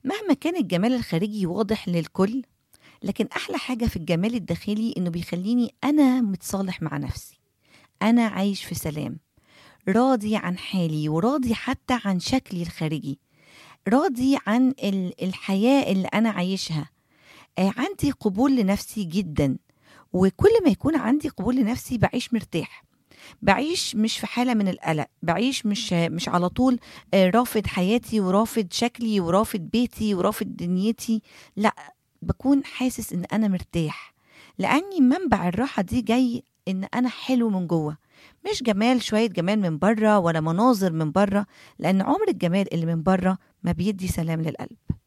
مهما كان الجمال الخارجي واضح للكل لكن أحلى حاجة في الجمال الداخلي إنه بيخليني أنا متصالح مع نفسي أنا عايش في سلام راضي عن حالي وراضي حتى عن شكلي الخارجي راضي عن ال- الحياة اللي أنا عايشها آه، عندي قبول لنفسي جدا وكل ما يكون عندي قبول لنفسي بعيش مرتاح بعيش مش في حالة من القلق بعيش مش مش على طول آه، رافض حياتي ورافض شكلي ورافض بيتي ورافض دنيتي لا بكون حاسس ان انا مرتاح لاني منبع الراحة دي جاي ان انا حلو من جوه مش جمال شوية جمال من بره ولا مناظر من بره لان عمر الجمال اللي من بره ما بيدي سلام للقلب